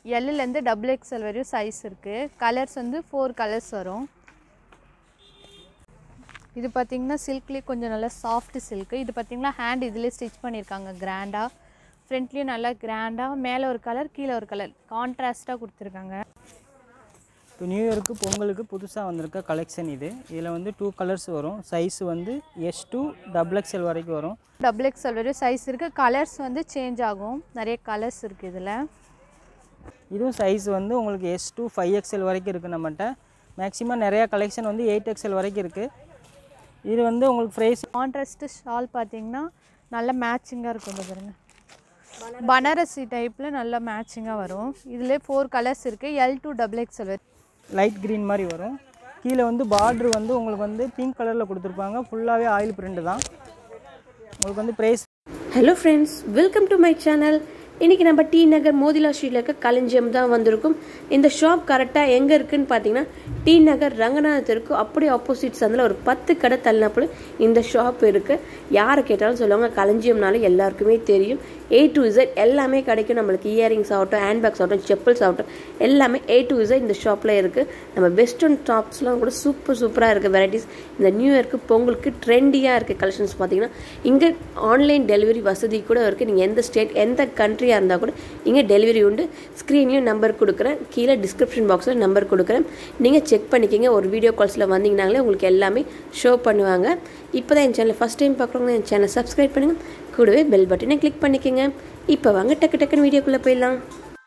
எல்லுலேருந்து double XL வரையும் size இருக்குது colours வந்து ஃபோர் கலர்ஸ் வரும் இது பார்த்திங்கன்னா சில்க்லேயே கொஞ்சம் நல்லா சாஃப்ட் சில்க்கு இது பார்த்திங்கன்னா ஹேண்ட் இதிலே ஸ்டிச் பண்ணியிருக்காங்க கிராண்டாக ஃப்ரண்ட்லேயும் நல்லா கிராண்டாக மேலே ஒரு கலர் கீழே ஒரு கலர் கான்ட்ராஸ்ட்டாக கொடுத்துருக்காங்க இப்போ நியூ இயருக்கு பொங்கலுக்கு புதுசாக வந்திருக்க கலெக்ஷன் இது இதில் வந்து டூ கலர்ஸ் வரும் சைஸ் வந்து எஸ் டூ டபுள் எக்ஸ்எல் வரைக்கும் வரும் டபுள் எக்ஸ்எல் வரையும் சைஸ் இருக்குது கலர்ஸ் வந்து சேஞ்ச் ஆகும் நிறைய கலர்ஸ் இருக்குது இதில் இதுவும் சைஸ் வந்து உங்களுக்கு எஸ் டூ ஃபைவ் எக்ஸ்எல் வரைக்கும் இருக்குது நம்மகிட்ட மேக்ஸிமம் நிறையா கலெக்ஷன் வந்து எயிட் எக்ஸ்எல் வரைக்கும் இருக்குது இது வந்து உங்களுக்கு ப்ரைஸ் கான்ட்ராஸ்ட்டு ஷால் பார்த்தீங்கன்னா நல்ல மேட்சிங்காக இருக்கும் இந்த பாருங்க பனாரசி டைப்பில் நல்ல மேட்சிங்காக வரும் இதில் ஃபோர் கலர்ஸ் இருக்குது L to double XL light green மாதிரி வரும் கீழே வந்து பார்ட்ரு வந்து உங்களுக்கு வந்து பிங்க் கலரில் கொடுத்துருப்பாங்க ஃபுல்லாகவே ஆயில் பிரிண்ட் தான் உங்களுக்கு வந்து price hello friends welcome to my channel இன்றைக்கி நம்ம டி நகர் மோதிலா ஸ்ட்ரீட்டில் இருக்க களஞ்சியம் தான் வந்திருக்கும் இந்த ஷாப் கரெக்டாக எங்கே இருக்குன்னு பார்த்தீங்கன்னா டி நகர் ரங்கநாதத்திற்கு அப்படியே ஆப்போசிட் சந்தில் ஒரு பத்து கடை தள்ளினப்போ இந்த ஷாப் இருக்குது யாரை கேட்டாலும் சொல்லுவாங்க களஞ்சியம்னால எல்லாருக்குமே தெரியும் ஏ டு இசட் எல்லாமே கிடைக்கும் நம்மளுக்கு இயரிங்ஸ் ஆகட்டும் ஹேண்ட்பேக்ஸ் ஆகட்டும் செப்பல்ஸ் ஆகட்டும் எல்லாமே ஏ டு இசட் இந்த ஷாப்பில் இருக்குது நம்ம வெஸ்டர்ன் டாப்ஸ்லாம் கூட சூப்பர் சூப்பராக இருக்குது வெரைட்டிஸ் இந்த நியூ இயர்க்கு பொங்கலுக்கு ட்ரெண்டியாக இருக்குது கலெக்ஷன்ஸ் பார்த்தீங்கன்னா இங்கே ஆன்லைன் டெலிவரி வசதி கூட இருக்குது நீங்கள் எந்த ஸ்டேட் எந்த கண்ட்ரியாக இருந்தால் கூட இங்கே டெலிவரி உண்டு ஸ்க்ரீன்லேயும் நம்பர் கொடுக்குறேன் கீழே டிஸ்கிரிப்ஷன் பாக்ஸில் நம்பர் கொடுக்குறேன் நீங்கள் செக் பண்ணிக்கிங்க ஒரு வீடியோ கால்ஸில் வந்தீங்கனாலே உங்களுக்கு எல்லாமே ஷோ பண்ணுவாங்க இப்போ தான் என் சேனல் ஃபஸ்ட் டைம் பார்க்குறவங்க என் சேனல் சப்ஸ்கிரைப் பண்ணுங்கள் கூடவே பெல் பட்டனை கிளிக் பண்ணிக்கோங்க இப்போ வாங்க டக்கு டக்குன்னு வீடியோக்குள்ளே போயிடலாம்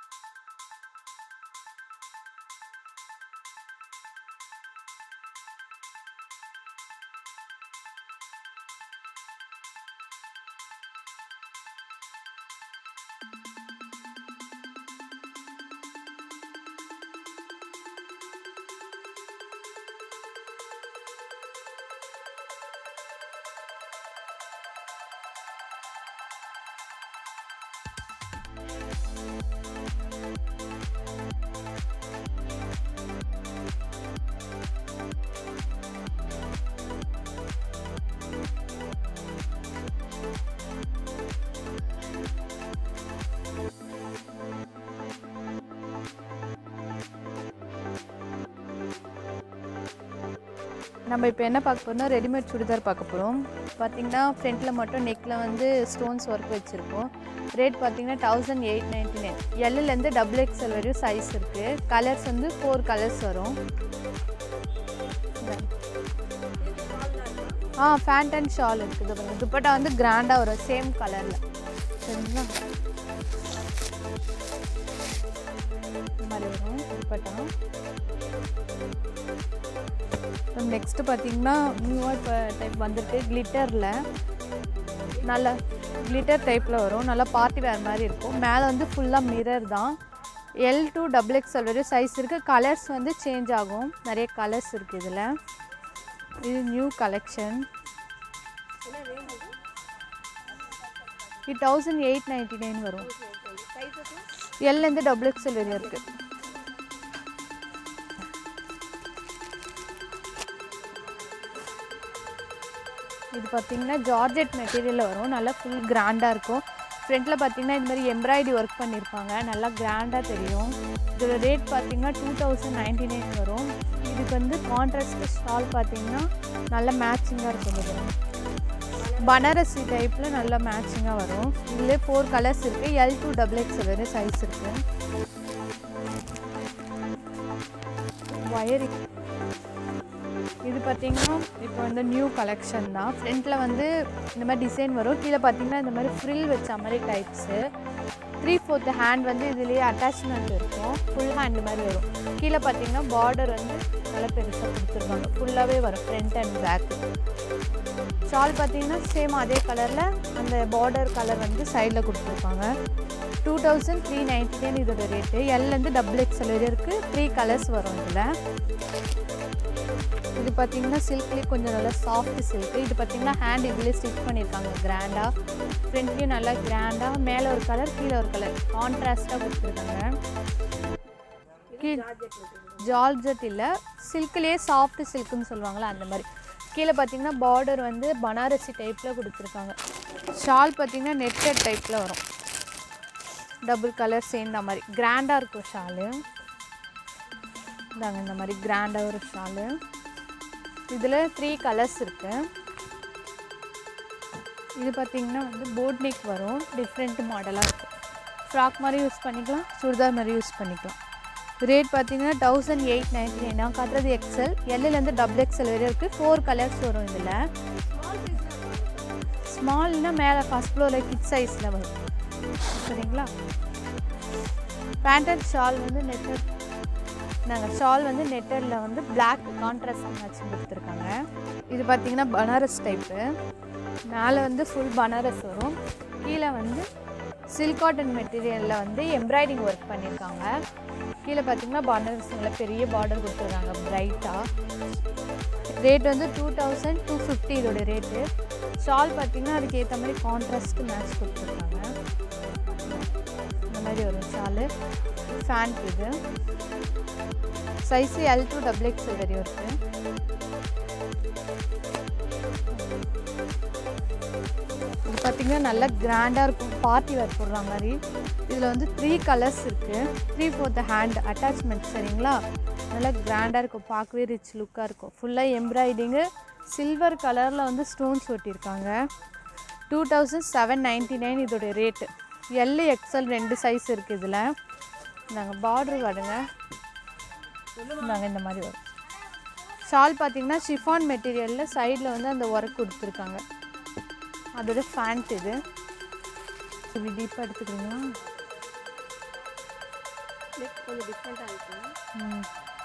நம்ம இப்போ என்ன பார்க்க போறோம்னா ரெடிமேட் சுடிதார் பார்க்க போகிறோம் பார்த்தீங்கன்னா ஃப்ரண்ட்டில் மட்டும் நெக்கில் வந்து ஸ்டோன்ஸ் ஒர்க் வச்சுருக்கோம் ரேட் பார்த்தீங்கன்னா தௌசண்ட் எயிட் நைன்டி நைன் எல்லுலேருந்து டபுள் எக்ஸ்எல் வரையும் சைஸ் இருக்குது கலர்ஸ் வந்து ஃபோர் கலர்ஸ் வரும் ஆ ஃபேண்ட் அண்ட் ஷால் இருக்குது பாருங்க துப்பட்டா வந்து கிராண்டாக வரும் சேம் கலரில் சரிங்களா இந்த மாதிரி வரும் துப்பட்டா நெக்ஸ்ட்டு பார்த்தீங்கன்னா நியூவாக இப்போ டைப் வந்திருக்கு கிளிட்டரில் நல்ல கிளிட்டர் டைப்பில் வரும் நல்லா பார்ட்டி வேர் மாதிரி இருக்கும் மேலே வந்து ஃபுல்லாக மிரர் தான் எல் டூ டபுள் எக்ஸ்எல் வரையும் சைஸ் இருக்குது கலர்ஸ் வந்து சேஞ்ச் ஆகும் நிறைய கலர்ஸ் இருக்குது இதில் இது நியூ கலெக்ஷன் இது தௌசண்ட் எயிட் நைன்டி நைன் வரும் எல்லேருந்து டபுள் எக்ஸ்எல் வரையும் இருக்குது இது பார்த்தீங்கன்னா ஜார்ஜெட் மெட்டீரியலில் வரும் நல்லா ஃபுல் கிராண்டாக இருக்கும் ஃப்ரண்ட்டில் பார்த்தீங்கன்னா இந்த மாதிரி எம்ப்ராய்டரி ஒர்க் பண்ணியிருப்பாங்க நல்லா கிராண்டாக தெரியும் இதோட ரேட் பார்த்தீங்கன்னா டூ தௌசண்ட் நைன்டி நைன் வரும் இதுக்கு வந்து கான்ட்ராஸ்ட் ஷால் பார்த்தீங்கன்னா நல்ல மேட்சிங்காக இருக்கும் இது பனாரசி டைப்பில் நல்ல மேட்சிங்காக வரும் இதிலே ஃபோர் கலர்ஸ் இருக்குது எல் டூ டபுள் எக்ஸ் வரை சைஸ் இருக்குது வயரிங் இது பார்த்தீங்கன்னா இப்போ வந்து நியூ கலெக்ஷன் தான் ஃப்ரண்ட்டில் வந்து இந்த மாதிரி டிசைன் வரும் கீழே பார்த்தீங்கன்னா இந்த மாதிரி ஃப்ரில் வச்ச மாதிரி டைப்ஸு த்ரீ ஃபோர்த்து ஹேண்ட் வந்து இதுலேயே அட்டாச்மெண்ட் இருக்கும் ஃபுல் ஹேண்ட் மாதிரி வரும் கீழே பார்த்தீங்கன்னா பார்டர் வந்து நல்லா பெருசாக கொடுத்துருப்பாங்க ஃபுல்லாகவே வரும் ஃப்ரண்ட் அண்ட் பேக் ஷால் பார்த்தீங்கன்னா சேம் அதே கலரில் அந்த பார்டர் கலர் வந்து சைடில் கொடுத்துருப்பாங்க two thousand three ninety nine இதோட ரேட்டு எல்லேருந்து டபுள் எக்ஸ்எல் வரையும் இருக்குது த்ரீ கலர்ஸ் வரும் இதில் இது பார்த்தீங்கன்னா சில்க்லேயே கொஞ்சம் நல்லா சாஃப்ட் சில்க்கு இது பார்த்தீங்கன்னா ஹேண்ட் இதுலேயே ஸ்டிச் பண்ணியிருக்காங்க கிராண்டாக ஃப்ரண்ட்லேயும் நல்லா கிராண்டாக மேலே ஒரு கலர் கீழே ஒரு கலர் கான்ட்ராஸ்ட்டாக கொடுத்துருக்காங்க கீ ஜார்ஜெட் இல்லை சில்க்லேயே சாஃப்ட் சில்க்குன்னு சொல்லுவாங்களே அந்த மாதிரி கீழே பார்த்தீங்கன்னா பார்டர் வந்து பனாரசி டைப்பில் கொடுத்துருக்காங்க ஷால் பார்த்தீங்கன்னா நெட்டட் டைப்பில் வரும் டபுள் கலர் சேர்ந்த மாதிரி கிராண்டாக இருக்கும் ஷாலு இந்தாங்க இந்த மாதிரி கிராண்டாக ஒரு ஷாலு இதில் த்ரீ கலர்ஸ் இருக்குது இது பார்த்திங்கன்னா வந்து போட் நெக் வரும் டிஃப்ரெண்ட் மாடலாக இருக்கும் ஃப்ராக் மாதிரி யூஸ் பண்ணிக்கலாம் சுடிதார் மாதிரி யூஸ் பண்ணிக்கலாம் ரேட் பார்த்தீங்கன்னா தௌசண்ட் எயிட் நைன்டி நைன் நான் காட்டுறது எக்ஸல் எல்லுலேருந்து டபுள் எக்ஸல் வரையும் இருக்குது ஃபோர் கலர்ஸ் வரும் இதில் ஸ்மால்னா மேலே ஃபஸ்ட் ஃப்ளோரில் கிட் சைஸில் வரும் சரிங்களா பேண்டட் ஷால் வந்து நெட்டட் நாங்கள் ஷால் வந்து நெட்டரில் வந்து பிளாக் கான்ட்ராஸ்ட் மேட்ச் கொடுத்துருக்காங்க இது பார்த்தீங்கன்னா பனாரஸ் டைப்பு மேலே வந்து ஃபுல் பனாரஸ் வரும் கீழே வந்து சில்க் காட்டன் மெட்டீரியலில் வந்து எம்ப்ராய்டிங் ஒர்க் பண்ணியிருக்காங்க கீழே பார்த்தீங்கன்னா பனாரஸில் பெரிய பார்டர் கொடுத்துருக்காங்க பிரைட்டாக ரேட் வந்து டூ தௌசண்ட் டூ ஃபிஃப்டி இதோட ரேட்டு ஷால் பார்த்தீங்கன்னா அதுக்கு ஏற்ற மாதிரி கான்ட்ராஸ்ட் மேட்ச் கொடுத்துருக்காங்க இந்த மாதிரி வரும் ஷாலு ஃபேண்ட் இது size L to double XL வரையும் இருக்குது இது பார்த்தீங்கன்னா நல்லா கிராண்டாக இருக்கும் பார்ட்டி வேர் போடுற மாதிரி இதில் வந்து த்ரீ கலர்ஸ் இருக்குது த்ரீ ஃபோர்த் ஹேண்ட் அட்டாச்மெண்ட் சரிங்களா நல்லா கிராண்டாக இருக்கும் பார்க்கவே ரிச் லுக்காக இருக்கும் ஃபுல்லாக எம்ப்ராய்டிங்கு சில்வர் கலரில் வந்து ஸ்டோன்ஸ் ஒட்டியிருக்காங்க two thousand seven ninety nine இதோடைய ரேட்டு எல் எக்ஸல் ரெண்டு சைஸ் இருக்குது இதில் நாங்கள் பார்டர் வருங்க நாங்கள் இந்த மாதிரி வரும் ஷால் பார்த்தீங்கன்னா ஷிஃபான் மெட்டீரியலில் சைடில் வந்து அந்த ஒர்க் கொடுத்துருக்காங்க அதோட ஃபேண்ட் இது இப்படி டீப்பாக எடுத்துக்கிறீங்களா கொஞ்சம் டிஃப்ரெண்ட்டாக இருக்கும் ம்.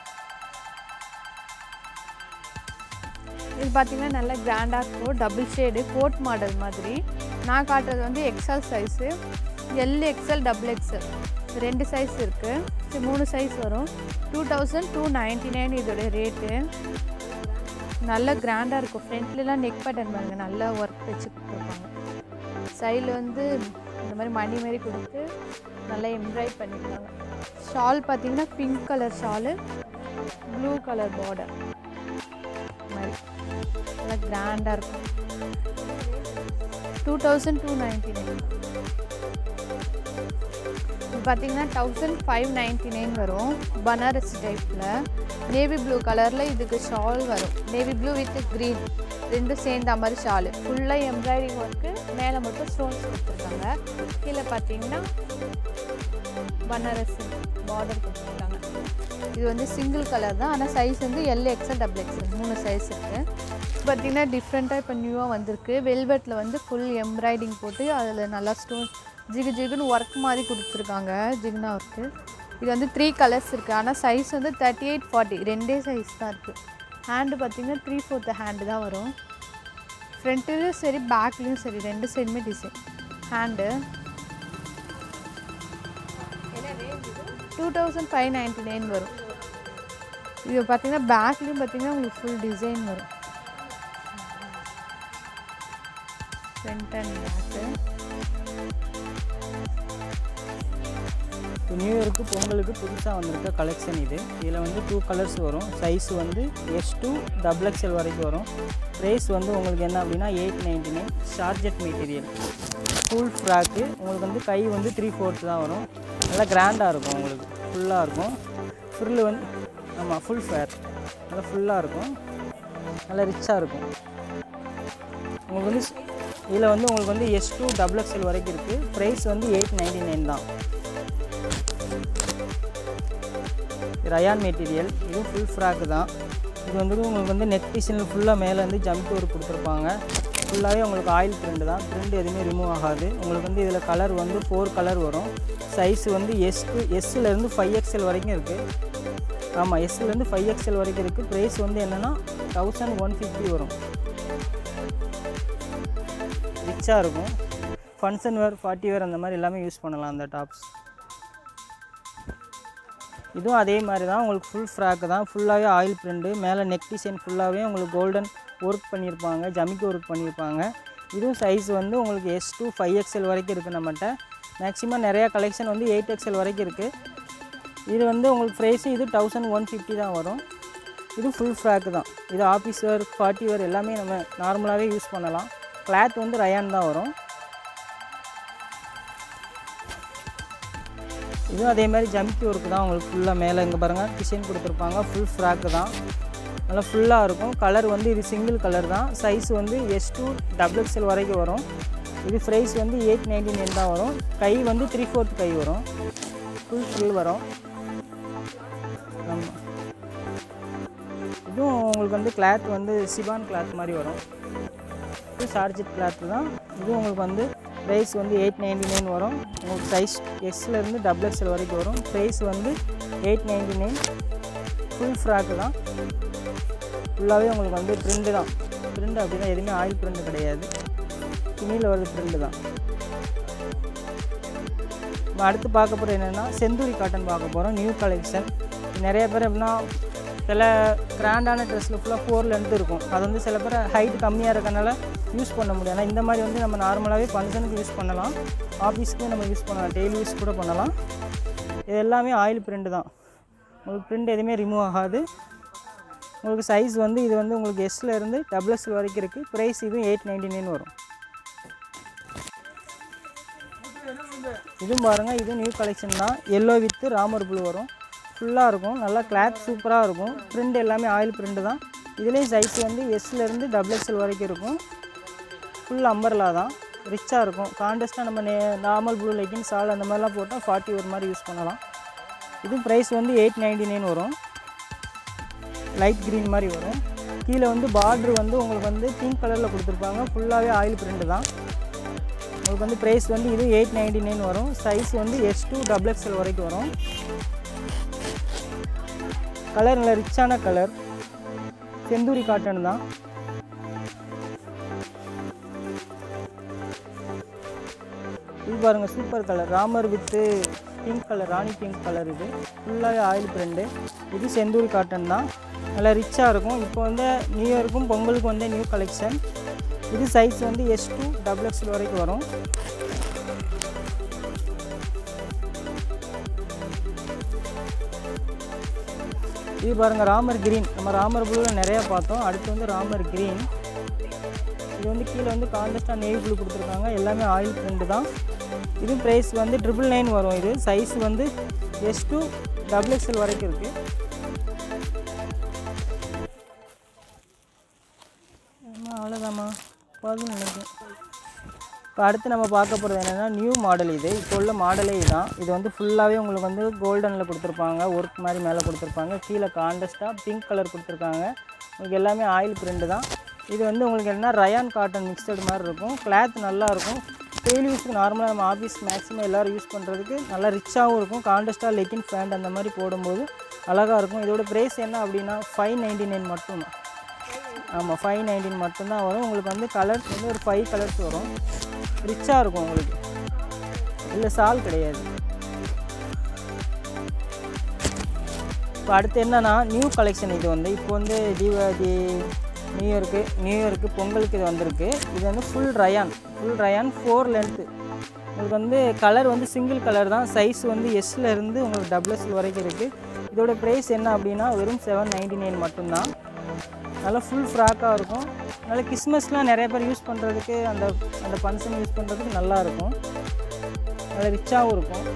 இது பார்த்தீங்கன்னா நல்ல கிராண்டாக இருக்கும் டபுள் ஷேடு கோட் மாடல் மாதிரி நான் காட்டுறது வந்து XL size L XL double XL ரெண்டு சைஸ் இருக்குது மூணு சைஸ் வரும் two thousand two ninety nine இதோட ரேட்டு நல்ல கிராண்டாக இருக்கும் ஃப்ரண்ட்லலாம் நெக் பட்டன் பாருங்க நல்லா ஒர்க் வச்சு கொடுத்துருப்பாங்க சைடில் வந்து இந்த மாதிரி மணி மாதிரி கொடுத்து நல்லா எம்ப்ராய்ட் பண்ணியிருக்காங்க ஷால் பார்த்தீங்கன்னா pink colour shawl blue colour border மாதிரி நல்லா கிராண்டாக இருக்கும் two thousand two ninety nine இது பார்த்தீங்கன்னா தௌசண்ட் ஃபைவ் நைன்ட்டி நைன் வரும் பனாரஸ் டைப்பில் நேவி ப்ளூ கலரில் இதுக்கு ஷால் வரும் நேவி ப்ளூ வித் க்ரீன் ரெண்டும் சேர்ந்த மாதிரி ஷாலு ஃபுல்லாக எம்ப்ராய்டிங் ஒர்க்கு மேலே மட்டும் ஸ்டோன்ஸ் கொடுத்துருக்காங்க கீழே பார்த்தீங்கன்னா பனாரஸ் பார்டர் கொடுத்துருக்காங்க இது வந்து சிங்கிள் கலர் தான் ஆனால் சைஸ் வந்து எல் எக்ஸல் டபுள் எக்ஸல் மூணு சைஸ் இருக்குது பார்த்தீங்கன்னா டிஃப்ரெண்ட்டாக இப்போ நியூவாக வந்திருக்கு வெல்வெட்டில் வந்து ஃபுல் எம்ப்ராய்டிங் போட்டு அதில் நல்லா ஸ்டோன் ஜிகு ஜிகுன்னு ஒர்க் மாதிரி கொடுத்துருக்காங்க ஜிகுனா ஒர்க்கு இது வந்து த்ரீ கலர்ஸ் இருக்குது ஆனால் சைஸ் வந்து தேர்ட்டி எயிட் ஃபார்ட்டி ரெண்டே சைஸ் தான் இருக்குது ஹேண்டு பார்த்தீங்கன்னா த்ரீ ஃபோர்த்து ஹேண்டு தான் வரும் ஃப்ரண்ட்லேயும் சரி பேக்லேயும் சரி ரெண்டு சைடுமே design hand two thousand five ninety nine வரும் இது பார்த்தீங்கன்னா பேக்லேயும் பார்த்தீங்கன்னா உங்களுக்கு ஃபுல் டிசைன் வரும் ஃப்ரண்ட் அண்ட் பேக்கு இப்போ நியூ இயருக்கு பொங்கலுக்கு புதுசாக வந்திருக்க கலெக்ஷன் இது இதில் வந்து டூ கலர்ஸ் வரும் சைஸ் வந்து எஸ் டூ டபுள் எக்ஸ்எல் வரைக்கும் வரும் ப்ரைஸ் வந்து உங்களுக்கு என்ன அப்படின்னா எயிட் நைன்டி நைன் ஷார்ஜெட் மெட்டீரியல் ஃபுல் ஃப்ராக்கு உங்களுக்கு வந்து கை வந்து த்ரீ ஃபோர்த் தான் வரும் நல்லா கிராண்டாக இருக்கும் உங்களுக்கு ஃபுல்லாக இருக்கும் ஃப்ரில் வந்து ஆமாம் ஃபுல் ஃபேர் நல்லா ஃபுல்லாக இருக்கும் நல்லா ரிச்சாக இருக்கும் உங்களுக்கு வந்து இதில் வந்து உங்களுக்கு வந்து எஸ் டூ டபுள் எக்ஸ்எல் வரைக்கும் இருக்குது ப்ரைஸ் வந்து எயிட் நைன்டி நைன் தான் ரயான் மெட்டீரியல் இதுவும் ஃபுல் ஃப்ராக்கு தான் இது வந்து உங்களுக்கு வந்து நெக் டிசைனில் ஃபுல்லாக மேலே வந்து ஜம்ப் ஒரு கொடுத்துருப்பாங்க ஃபுல்லாகவே உங்களுக்கு ஆயில் பிரிண்ட் தான் பிரிண்ட் எதுவுமே ரிமூவ் ஆகாது உங்களுக்கு வந்து இதில் கலர் வந்து ஃபோர் கலர் வரும் சைஸ் வந்து எஸ் டு எஸ்லேருந்து ஃபைவ் எக்ஸ்எல் வரைக்கும் இருக்குது ஆமாம் எஸ்லேருந்து ஃபைவ் எக்ஸ்எல் வரைக்கும் இருக்குது ப்ரைஸ் வந்து என்னென்னா தௌசண்ட் ஒன் ஃபிஃப்டி வரும் ரிச்சாக இருக்கும் ஃபங்க்ஷன் வேர் பார்ட்டி வேர் அந்த மாதிரி எல்லாமே யூஸ் பண்ணலாம் அந்த டாப்ஸ் இதுவும் அதே மாதிரி தான் உங்களுக்கு ஃபுல் ஃப்ராக்கு தான் ஃபுல்லாகவே ஆயில் பிரிண்ட்டு மேலே நெக் டிசைன் ஃபுல்லாகவே உங்களுக்கு கோல்டன் ஒர்க் பண்ணியிருப்பாங்க ஜமிக்கி ஒர்க் பண்ணியிருப்பாங்க இதுவும் சைஸ் வந்து உங்களுக்கு எஸ் டூ ஃபைவ் எக்ஸ்எல் வரைக்கும் இருக்குது நம்மகிட்ட மேக்ஸிமம் நிறையா கலெக்ஷன் வந்து எயிட் எக்ஸ்எல் வரைக்கும் இருக்குது இது வந்து உங்களுக்கு ப்ரைஸு இது தௌசண்ட் ஒன் ஃபிஃப்டி தான் வரும் இது ஃபுல் ஃப்ராக்கு தான் இது ஆஃபீஸ் வேர் பார்ட்டி வேர் எல்லாமே நம்ம நார்மலாகவே யூஸ் பண்ணலாம் கிளாத் வந்து ரயான் தான் வரும் இதுவும் அதே மாதிரி ஜம்கி ஒர்க்கு தான் உங்களுக்கு ஃபுல்லாக மேலே இங்கே பாருங்கள் டிசைன் கொடுத்துருப்பாங்க ஃபுல் ஃப்ராக்கு தான் நல்லா ஃபுல்லாக இருக்கும் கலர் வந்து இது சிங்கிள் கலர் தான் சைஸ் வந்து எஸ் டூ டபுள் எக்ஸ்எல் வரைக்கும் வரும் இது ப்ரைஸ் வந்து எயிட் நைன்டி நைன் தான் வரும் கை வந்து த்ரீ ஃபோர்த் கை வரும் ஃபுல் ஃபுல் வரும் ஆமாம் இதுவும் உங்களுக்கு வந்து கிளாத் வந்து சிபான் கிளாத் மாதிரி வரும் இது சார்ஜெட் கிளாத் தான் இதுவும் உங்களுக்கு வந்து ப்ரைஸ் வந்து எயிட் நைன்டி நைன் வரும் உங்களுக்கு சைஸ் எக்ஸ்லேருந்து டபுள் எக்ஸ்எல் வரைக்கும் வரும் ப்ரைஸ் வந்து எயிட் நைன்டி நைன் ஃபுல் ஃப்ராக்கு தான் ஃபுல்லாகவே உங்களுக்கு வந்து பிரிண்டு தான் பிரிண்ட் அப்படின்னா எதுவுமே ஆயில் பிரிண்ட் கிடையாது துணியில் வர்றது பிரிண்டு தான் நம்ம அடுத்து பார்க்க போகிறது என்னென்னா செந்தூரி காட்டன் பார்க்க போகிறோம் நியூ கலெக்ஷன் நிறைய பேர் எப்படின்னா சில கிராண்டான ட்ரெஸ்ஸில் ஃபுல்லாக ஃபோர் லென்த் இருக்கும் அது வந்து சில பேர் ஹைட் கம்மியாக இருக்கனால யூஸ் பண்ண முடியும் ஆனால் இந்த மாதிரி வந்து நம்ம நார்மலாகவே ஃபங்க்ஷனுக்கு யூஸ் பண்ணலாம் ஆஃபீஸ்க்கு நம்ம யூஸ் பண்ணலாம் டெய்லி யூஸ் கூட பண்ணலாம் இது எல்லாமே ஆயில் பிரிண்ட் தான் உங்களுக்கு பிரிண்ட் எதுவுமே ரிமூவ் ஆகாது உங்களுக்கு சைஸ் வந்து இது வந்து உங்களுக்கு எஸ்ல இருந்து டபுள் எஸ் வரைக்கும் இருக்குது ப்ரைஸ் இதுவும் எயிட் நைன்டி நைன் வரும் இதுவும் பாருங்கள் இது நியூ கலெக்ஷன் தான் எல்லோ வித்து ராமர் ப்ளூ வரும் ஃபுல்லாக இருக்கும் நல்லா கிளாத் சூப்பராக இருக்கும் பிரிண்ட் எல்லாமே ஆயில் பிரிண்ட் தான் இதுலேயும் சைஸ் வந்து எஸ்லேருந்து டபுள் எக்ஸ்எல் வரைக்கும் இருக்கும் ஃபுல் அம்பர்லா தான் ரிச்சாக இருக்கும் காண்டஸ்ட்டாக நம்ம நே நார்மல் ப்ளூ லெக்கின் சால் அந்த மாதிரிலாம் போட்டால் ஃபார்ட்டி ஒரு மாதிரி யூஸ் பண்ணலாம் இது ப்ரைஸ் வந்து எயிட் நைன்டி நைன் வரும் லைட் க்ரீன் மாதிரி வரும் கீழே வந்து பார்ட்ரு வந்து உங்களுக்கு வந்து பிங்க் கலரில் கொடுத்துருப்பாங்க ஃபுல்லாகவே ஆயில் பிரிண்ட் தான் உங்களுக்கு வந்து ப்ரைஸ் வந்து இது எயிட் நைன்டி நைன் வரும் சைஸ் வந்து எஸ் டூ டபுள் எக்ஸ்எல் வரைக்கும் வரும் கலர் நல்ல ரிச்சான கலர் செந்தூரி காட்டன் தான் இது பாருங்கள் super colour Ramar with pink colour Rani pink colour இது ஃபுல்லாகவே ஆயில் பிரிண்டு இது செந்தூரி காட்டன் தான் நல்லா ரிச்சாக இருக்கும் இப்போ வந்து நியூ இயருக்கும் பொங்கலுக்கு வந்து நியூ கலெக்ஷன் இது சைஸ் வந்து எஸ் டூ டபுள் எக்ஸ்எல் வரைக்கும் வரும் இது பாருங்கள் ராமர் கிரீன் நம்ம ராமர் ப்ளூவில் நிறையா பார்த்தோம் அடுத்து வந்து ராமர் கிரீன் இது வந்து கீழே வந்து காண்டஸ்டாக நேவி ப்ளூ கொடுத்துருக்காங்க எல்லாமே ஆயில் பிரிண்ட் தான் இது ப்ரைஸ் வந்து ட்ரிபிள் நைன் வரும் இது சைஸ் வந்து எஸ் டூ டபுள் எக்ஸ்எல் வரைக்கும் இருக்குது ஆமாம் அவ்வளோதாம்மா போதும் நினைக்கிறேன் இப்போ அடுத்து நம்ம பார்க்க போகிறது என்னென்னா நியூ மாடல் இது இப்போ உள்ள மாடலே இதுதான் இது வந்து ஃபுல்லாகவே உங்களுக்கு வந்து கோல்டனில் கொடுத்துருப்பாங்க ஒர்க் மாதிரி மேலே கொடுத்துருப்பாங்க கீழே காண்டஸ்ட்டாக பிங்க் கலர் கொடுத்துருக்காங்க உங்களுக்கு எல்லாமே ஆயில் பிரிண்ட் தான் இது வந்து உங்களுக்கு என்ன ரயான் காட்டன் மிக்சடு மாதிரி இருக்கும் கிளாத் நல்லா இருக்கும் டெய்லி யூஸ்க்கு நார்மலாக நம்ம ஆஃபீஸ் மேக்ஸிமம் எல்லோரும் யூஸ் பண்ணுறதுக்கு நல்லா ரிச்சாகவும் இருக்கும் காண்டஸ்ட்டாக லெக்கின் பேண்ட் அந்த மாதிரி போடும்போது அழகாக இருக்கும் இதோட ப்ரைஸ் என்ன அப்படின்னா ஃபைவ் நைன்டி நைன் மட்டும் ஆமாம் ஃபைவ் நைன்டீன் மட்டும்தான் வரும் உங்களுக்கு வந்து கலர்ஸ் வந்து ஒரு ஃபைவ் கலர்ஸ் வரும் ரிச்சாக இருக்கும் உங்களுக்கு இல்லை சால் கிடையாது இப்போ அடுத்து என்னன்னா நியூ கலெக்ஷன் இது வந்து இப்போ வந்து தீபாவளி நியூ இயருக்கு நியூ இயருக்கு பொங்கலுக்கு இது வந்திருக்கு இது வந்து full rayon full rayon four length உங்களுக்கு வந்து கலர் வந்து சிங்கிள் கலர் தான் சைஸ் வந்து எஸ்ல இருந்து உங்களுக்கு டபுள் எஸ்எல் வரைக்கும் இருக்குது இதோட ப்ரைஸ் என்ன அப்படின்னா வெறும் செவன் நைன்டி நைன் மட்டும்தான் நல்லா ஃபுல் ஃப்ராக்காக இருக்கும் நல்லா கிறிஸ்மஸ்லாம் நிறைய பேர் யூஸ் பண்ணுறதுக்கு அந்த அந்த ஃபங்க்ஷன் யூஸ் பண்ணுறதுக்கு நல்லா இருக்கும் நல்லா ரிச்சாகவும் இருக்கும்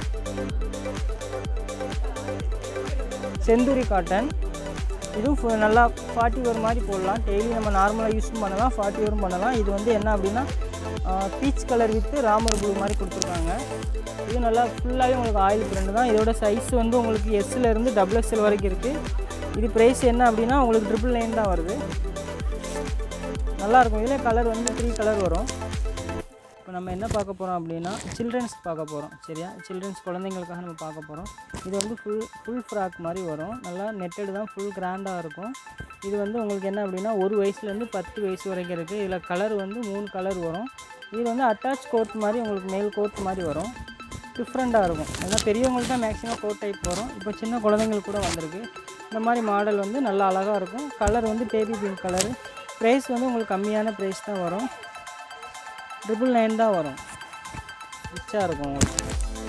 செந்தூரி காட்டன் இதுவும் ஃபு- நல்லா ஃபார்ட்டி ஒரு மாதிரி போடலாம் டெய்லி நம்ம நார்மலாக யூஸும் பண்ணலாம் ஃபார்ட்டி வரும் பண்ணலாம் இது வந்து என்ன அப்படின்னா peach colour with Ramar blue மாதிரி கொடுத்துருக்காங்க இது நல்லா ஃபுல்லாகவே உங்களுக்கு ஆயில் பிரிண்ட் தான் இதோட சைஸ் வந்து உங்களுக்கு எஸ்ல இருந்து டபுள் எக்ஸ்எல் வரைக்கும் இருக்குது இது ப்ரைஸ் என்ன அப்படின்னா உங்களுக்கு ட்ரிபிள் நைன் தான் வருது நல்லாயிருக்கும் இதில் கலர் வந்து த்ரீ கலர் வரும் இப்போ நம்ம என்ன பார்க்க போகிறோம் அப்படின்னா சில்ட்ரன்ஸ் பார்க்க போகிறோம் சரியா சில்ட்ரன்ஸ் குழந்தைங்களுக்காக நம்ம பார்க்க போகிறோம் இது வந்து ஃபுல் ஃபுல் ஃப்ராக் மாதிரி வரும் நல்லா நெட்டடு தான் ஃபுல் கிராண்டாக இருக்கும் இது வந்து உங்களுக்கு என்ன அப்படின்னா ஒரு வயசுலேருந்து பத்து வயசு வரைக்கும் இருக்குது இதில் கலர் வந்து மூணு கலர் வரும் இது வந்து அட்டாச் கோட் மாதிரி உங்களுக்கு மேல் கோட் மாதிரி வரும் டிஃப்ரெண்ட்டாக இருக்கும் ஏன்னா பெரியவங்களுக்கு தான் மேக்ஸிமம் கோட் டைப் வரும் இப்போ சின்ன குழந்தைங்களுக்கு கூட வந்திருக்கு இந்த மாதிரி மாடல் வந்து நல்லா அழகாக இருக்கும் கலர் வந்து பேபி பிங்க் கலரு ப்ரைஸ் வந்து உங்களுக்கு கம்மியான ப்ரைஸ் தான் வரும் ட்ரிபிள் நைன் தான் வரும் ரிச்சாக இருக்கும் உங்களுக்கு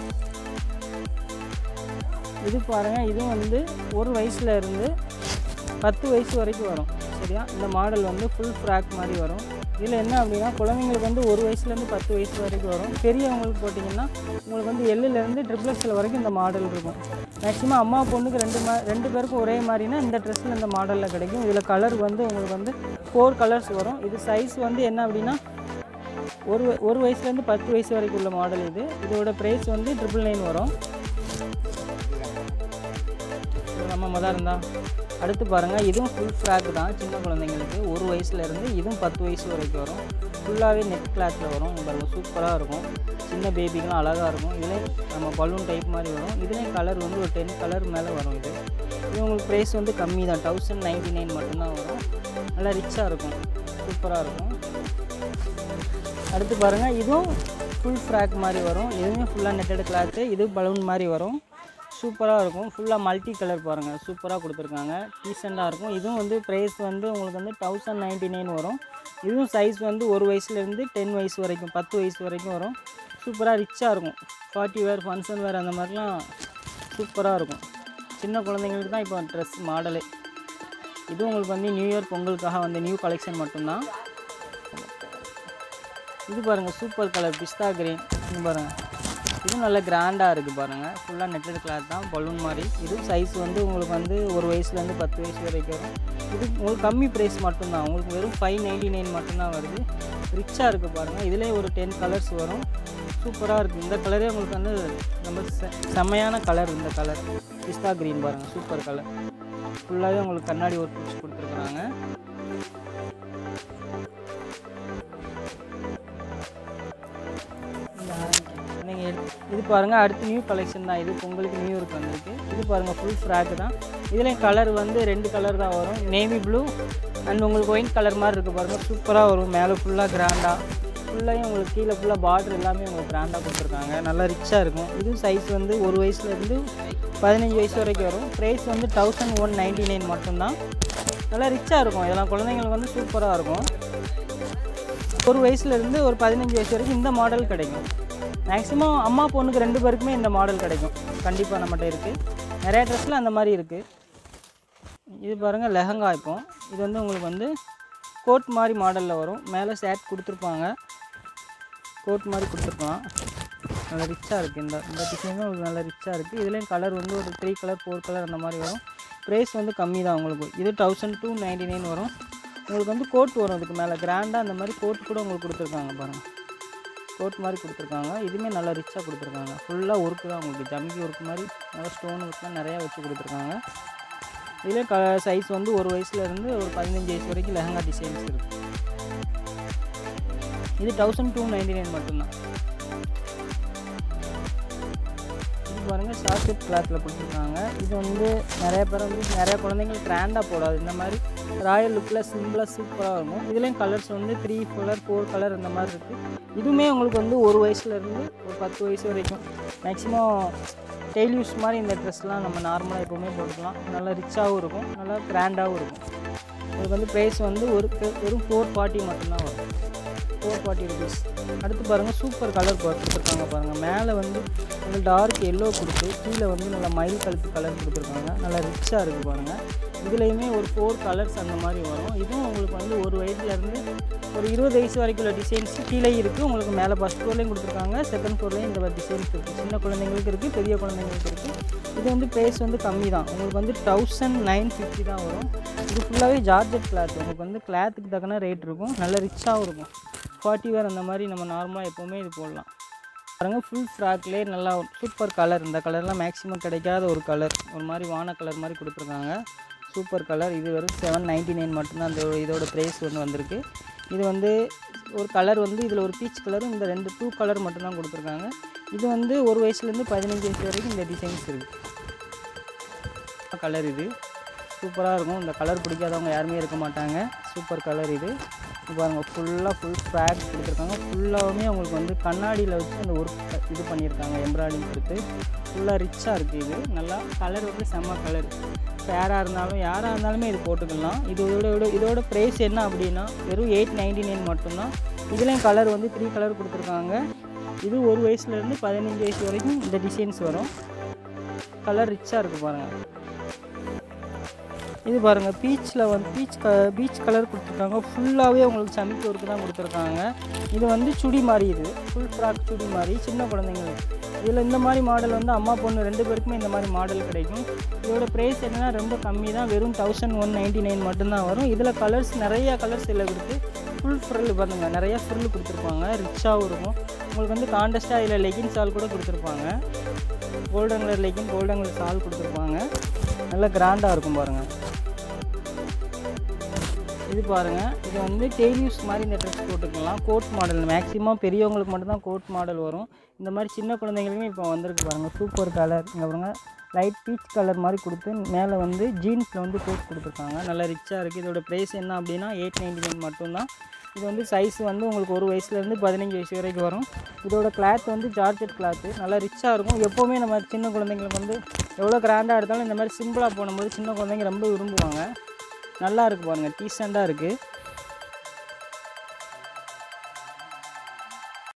இது பாருங்கள் இதுவும் வந்து ஒரு வயசுல இருந்து பத்து வயசு வரைக்கும் வரும் சரியா இந்த மாடல் வந்து ஃபுல் ஃப்ராக் மாதிரி வரும் இதில் என்ன அப்படின்னா குழந்தைங்களுக்கு வந்து ஒரு வயசுலேருந்து பத்து வயசு வரைக்கும் வரும் பெரியவங்களுக்கு போட்டிங்கன்னா உங்களுக்கு வந்து எல்லுலேருந்து ட்ரிபிள் எக்ஸல் வரைக்கும் இந்த மாடல் இருக்கும் மேக்ஸிமம் அம்மா பொண்ணுக்கு ரெண்டு மா ரெண்டு பேருக்கும் ஒரே மாதிரினா இந்த ட்ரெஸ்ஸில் இந்த மாடலில் கிடைக்கும் இதில் கலர் வந்து உங்களுக்கு வந்து ஃபோர் கலர்ஸ் வரும் இது சைஸ் வந்து என்ன அப்படின்னா ஒரு வ- ஒரு வயசுலேருந்து பத்து வயசு வரைக்கும் உள்ள மாடல் இது இதோட ப்ரைஸ் வந்து ட்ரிபிள் நைன் வரும் இது நம்ம மொதல் இருந்தா அடுத்து பாருங்கள் இதுவும் ஃபுல் ஃப்ராக் தான் சின்ன குழந்தைங்களுக்கு ஒரு வயசுலேருந்து இதுவும் பத்து வயசு வரைக்கும் வரும் ஃபுல்லாகவே நெட் கிளாத்தில் வரும் இங்க பாருங்க சூப்பராக இருக்கும் சின்ன பேபிக்கெலாம் அழகாக இருக்கும் இதுலேயும் நம்ம பலூன் டைப் மாதிரி வரும் இதுலேயும் கலர் வந்து ஒரு டென் கலர் மேலே வரும் இது இது உங்களுக்கு ப்ரைஸ் வந்து கம்மி தான் தௌசண்ட் நைன்டி நைன் மட்டும்தான் வரும் நல்லா ரிச்சாக இருக்கும் சூப்பராக இருக்கும் அடுத்து பாருங்கள் இதுவும் ஃபுல் ஃப்ராக் மாதிரி வரும் இதுவுமே ஃபுல்லாக நெட்டட் கிளாத்து இது பலூன் மாதிரி வரும் சூப்பராக இருக்கும் ஃபுல்லாக மல்டி கலர் பாருங்கள் சூப்பராக கொடுத்துருக்காங்க டீசெண்டாக இருக்கும் இதுவும் வந்து ப்ரைஸ் வந்து உங்களுக்கு வந்து தௌசண்ட் நைன்டி நைன் வரும் இதுவும் சைஸ் வந்து ஒரு வயசுலேருந்து டென் வயசு வரைக்கும் பத்து வயசு வரைக்கும் வரும் சூப்பராக ரிச்சாக இருக்கும் பார்ட்டி வேர் ஃபங்க்ஷன் வேர் அந்த மாதிரிலாம் சூப்பராக இருக்கும் சின்ன குழந்தைங்களுக்கு தான் இப்போ ட்ரெஸ் மாடலே இது உங்களுக்கு வந்து நியூ இயர் பொங்கலுக்காக வந்த நியூ கலெக்ஷன் மட்டும்தான் இது பாருங்கள் சூப்பர் கலர் பிஸ்தா கிரீன் இது பாருங்கள் இது நல்ல கிராண்டாக இருக்குது பாருங்கள் ஃபுல்லாக நெட்டட் கிளாத் தான் பலூன் மாதிரி இதுவும் சைஸ் வந்து உங்களுக்கு வந்து ஒரு வயசுலேருந்து பத்து வயசு வரைக்கும் வரும் இது உங்களுக்கு கம்மி ப்ரைஸ் மட்டும்தான் உங்களுக்கு வெறும் ஃபைவ் நைன்டி நைன் மட்டும்தான் வருது ரிச்சாக இருக்குது பாருங்கள் இதிலே ஒரு டென் கலர்ஸ் வரும் சூப்பராக இருக்குது இந்த கலரே உங்களுக்கு வந்து ரொம்ப செ- செம்மையான கலர் இந்த கலர் பிஸ்தா க்ரீன் பாருங்கள் சூப்பர் கலர் ஃபுல்லாகவே உங்களுக்கு கண்ணாடி ஒர்க் வச்சு கொடுத்துருக்குறாங்க நீங்கள் இது பாருங்கள் அடுத்து நியூ கலெக்ஷன் தான் இது பொங்கலுக்கு நியூ இயர்க்கு வந்திருக்கு இது பாருங்கள் ஃபுல் ஃப்ராக் தான் இதுலேயும் கலர் வந்து ரெண்டு கலர் தான் வரும் நேவி ப்ளூ அண்ட் உங்களுக்கு ஒயிட் கலர் மாதிரி இருக்குது பாருங்கள் சூப்பராக வரும் மேலே ஃபுல்லாக கிராண்டாக ஃபுல்லாக உங்களுக்கு கீழே ஃபுல்லாக பார்டர் எல்லாமே உங்களுக்கு கிராண்டாக கொடுத்துருக்காங்க நல்லா ரிச்சாக இருக்கும் இதுவும் சைஸ் வந்து ஒரு வயசுலேருந்து பதினஞ்சு வயசு வரைக்கும் வரும் ப்ரைஸ் வந்து தௌசண்ட் ஒன் நைன்டி நைன் மட்டும்தான் நல்லா ரிச்சாக இருக்கும் இதெல்லாம் குழந்தைங்களுக்கு வந்து சூப்பராக இருக்கும் ஒரு வயசுலேருந்து ஒரு பதினஞ்சு வயசு வரைக்கும் இந்த மாடல் கிடைக்கும் மேக்ஸிமம் அம்மா பொண்ணுக்கு ரெண்டு பேருக்குமே இந்த மாடல் கிடைக்கும் கண்டிப்பாக நம்மகிட்ட இருக்குது நிறைய ட்ரெஸ்ஸில் அந்த மாதிரி இருக்குது இது பாருங்கள் லெஹங்கா இப்போ இது வந்து உங்களுக்கு வந்து கோட் மாதிரி மாடலில் வரும் மேலே சேட் கொடுத்துருப்பாங்க கோட் மாதிரி கொடுத்துருப்பான் நல்லா ரிச்சாக இருக்குது இந்த இந்த டிசைனும் உங்களுக்கு நல்லா ரிச்சாக இருக்குது இதுலேயும் கலர் வந்து ஒரு த்ரீ கலர் ஃபோர் கலர் அந்த மாதிரி வரும் ப்ரைஸ் வந்து கம்மி தான் உங்களுக்கு இது தௌசண்ட் டூ நைன்டி நைன் வரும் உங்களுக்கு வந்து கோட் வரும் அதுக்கு மேலே கிராண்டாக அந்த மாதிரி கோட் கூட உங்களுக்கு கொடுத்துருக்காங்க பாருங்கள் கோட் மாதிரி கொடுத்துருக்காங்க இதுவுமே நல்லா ரிச்சாக கொடுத்துருக்காங்க ஃபுல்லாக ஒர்க்கு தான் உங்களுக்கு ஜமிக்கி ஒர்க் மாதிரி நல்லா ஸ்டோன் ஒர்க்லாம் நிறையா வச்சு கொடுத்துருக்காங்க இதில் க சைஸ் வந்து ஒரு வயசுலேருந்து ஒரு பதினஞ்சு வயசு வரைக்கும் லெஹங்கா டிசைன்ஸ் இருக்குது இது தௌசண்ட் டூ நைன்டி நைன் மட்டும்தான் இது பாருங்கள் ஷார்ட் கிளாத்தில் கொடுத்துருக்காங்க இது வந்து நிறைய பேர் வந்து நிறைய குழந்தைங்களுக்கு கிராண்டாக போடாது இந்த மாதிரி ராயல் லுக்கில் சிம்பிளாக சூப்பராக இருக்கும் இதுலேயும் கலர்ஸ் வந்து த்ரீ கலர் ஃபோர் கலர் இந்த மாதிரி இருக்குது இதுவுமே உங்களுக்கு வந்து ஒரு வயசுலேருந்து ஒரு பத்து வயசு வரைக்கும் மேக்ஸிமம் டெய்லி யூஸ் மாதிரி இந்த ட்ரெஸ்லாம் நம்ம நார்மலாக எப்போவுமே போட்டுக்கலாம் நல்லா ரிச்சாகவும் இருக்கும் நல்லா கிராண்டாகவும் இருக்கும் உங்களுக்கு வந்து ப்ரைஸ் வந்து ஒரு வெறும் ஃபோர் ஃபார்ட்டி மட்டும்தான் வரும் ஃபோர் ஃபார்ட்டி ருபீஸ் அடுத்து பாருங்கள் சூப்பர் கலர் கொடுத்துருக்காங்க பாருங்கள் மேலே வந்து நல்லா டார்க் எல்லோ கொடுத்து கீழே வந்து நல்லா மயில் கழுத்து கலர் கொடுத்துருக்காங்க நல்லா ரிச்சாக இருக்குது பாருங்கள் இதுலேயுமே ஒரு ஃபோர் கலர்ஸ் அந்த மாதிரி வரும் இதுவும் உங்களுக்கு வந்து ஒரு வயசுலேருந்து ஒரு இருபது வயசு வரைக்கும் உள்ள டிசைன்ஸ் கீழே இருக்குது உங்களுக்கு மேலே ஃபஸ்ட் ஃப்ளோர்லேயும் கொடுத்துருக்காங்க செகண்ட் ஃப்ளோர்லேயும் இந்த டிசைன்ஸ் இருக்குது சின்ன குழந்தைங்களுக்கு இருக்குது பெரிய குழந்தைங்களுக்கு இருக்குது இது வந்து ப்ரைஸ் வந்து கம்மி தான் உங்களுக்கு வந்து தௌசண்ட் நைன் ஃபிஃப்டி தான் வரும் இது ஃபுல்லாகவே ஜார்ஜெட் கிளாத் உங்களுக்கு வந்து கிளாத்துக்கு தக்கன ரேட் இருக்கும் நல்ல ரிச்சாகவும் இருக்கும் ஃபார்ட்டி வேர் அந்த மாதிரி நம்ம நார்மலாக எப்போவுமே இது போடலாம் பாருங்கள் ஃபுல் ஃப்ராக்லேயே நல்லா சூப்பர் கலர் இந்த கலர்லாம் மேக்ஸிமம் கிடைக்காத ஒரு கலர் ஒரு மாதிரி வான கலர் மாதிரி கொடுத்துருக்காங்க சூப்பர் கலர் இது வெறும் செவன் நைன்ட்டி நைன் மட்டும்தான் அந்த இதோட ப்ரைஸ் ஒன்று வந்திருக்கு இது வந்து ஒரு கலர் வந்து இதில் ஒரு பீச் கலரும் இந்த ரெண்டு டூ கலர் மட்டும்தான் கொடுத்துருக்காங்க இது வந்து ஒரு வயசுலேருந்து பதினஞ்சு வயசு வரைக்கும் இந்த டிசைன்ஸ் இருக்குது கலர் இது சூப்பராக இருக்கும் இந்த கலர் பிடிக்காதவங்க யாருமே இருக்க மாட்டாங்க சூப்பர் கலர் இது இது பாருங்கள் ஃபுல்லாக ஃபுல் ஃப்ராக் கொடுத்துருக்காங்க ஃபுல்லாகவுமே உங்களுக்கு வந்து கண்ணாடியில் வச்சு அந்த ஒர்க் இது பண்ணியிருக்காங்க எம்ப்ராய்டிங் கொடுத்து ஃபுல்லாக ரிச்சாக இருக்குது இது நல்லா கலர் வந்து செம்ம கலர் ஃபேராக இருந்தாலும் யாராக இருந்தாலுமே இது போட்டுக்கலாம் இது இதோட இதோட- இதோட ப்ரைஸ் என்ன அப்படின்னா வெறும் எயிட் நைன்டி நைன் மட்டும்தான் இதுலேயும் கலர் வந்து த்ரீ கலர் கொடுத்துருக்காங்க இது ஒரு வயசுலேருந்து பதினஞ்சு வயசு வரைக்கும் இந்த டிசைன்ஸ் வரும் கலர் ரிச்சாக இருக்குது பாருங்கள் இது பாருங்கள் பீச்சில் வந்து பீச் க பீச் கலர் கொடுத்துருக்காங்க ஃபுல்லாகவே உங்களுக்கு சமிக்கி ஒர்க்கு தான் கொடுத்துருக்காங்க இது வந்து சுடி மாதிரி இது ஃபுல் ஃப்ராக் சுடி மாதிரி சின்ன குழந்தைங்களுக்கு இதில் இந்த மாதிரி மாடல் வந்து அம்மா பொண்ணு ரெண்டு பேருக்குமே இந்த மாதிரி மாடல் கிடைக்கும் இதோட ப்ரைஸ் என்னென்னா ரொம்ப கம்மி தான் வெறும் தௌசண்ட் ஒன் நைன்ட்டி நைன் மட்டும்தான் வரும் இதில் கலர்ஸ் நிறையா கலர்ஸ் இதில் கொடுத்து ஃபுல் ஃப்ரில் பாருங்க நிறையா ஃப்ரில் கொடுத்துருப்பாங்க ரிச்சாகவும் இருக்கும் உங்களுக்கு வந்து காண்டஸ்ட்டாக இதில் லெகின்ஸ் ஆல் கூட கொடுத்துருப்பாங்க golden colour legging golden colour shawl கொடுத்துருப்பாங்க நல்லா கிராண்டாக இருக்கும் பாருங்கள் இது பாருங்கள் இது வந்து டெய்லியூஸ் மாதிரி இந்த ட்ரெஸ் போட்டுக்கலாம் கோட் மாடல் மேக்ஸிமம் பெரியவங்களுக்கு மட்டும்தான் கோட் மாடல் வரும் இந்த மாதிரி சின்ன குழந்தைங்களுமே இப்போ வந்திருக்கு பாருங்கள் சூப்பர் கலர் இங்கே பாருங்க லைட் பீச் கலர் மாதிரி கொடுத்து மேலே வந்து ஜீன்ஸில் வந்து கோட் கொடுத்துருக்காங்க நல்லா ரிச்சாக இருக்குது இதோட ப்ரைஸ் என்ன அப்படின்னா எயிட் நைன்டி நைன் மட்டும்தான் இது வந்து சைஸ் வந்து உங்களுக்கு ஒரு வயசுலேருந்து பதினஞ்சு வயசு வரைக்கும் வரும் இதோட கிளாத் வந்து ஜார்ஜெட் கிளாத்து நல்லா ரிச்சாக இருக்கும் எப்போவுமே நம்ம சின்ன குழந்தைங்களுக்கு வந்து எவ்வளோ கிராண்டாக எடுத்தாலும் இந்த மாதிரி சிம்பிளாக போடும்போது சின்ன குழந்தைங்க ரொம்ப விரும்புவாங்க நல்லா இருக்கு பாருங்கள் டீசெண்டாக இருக்குது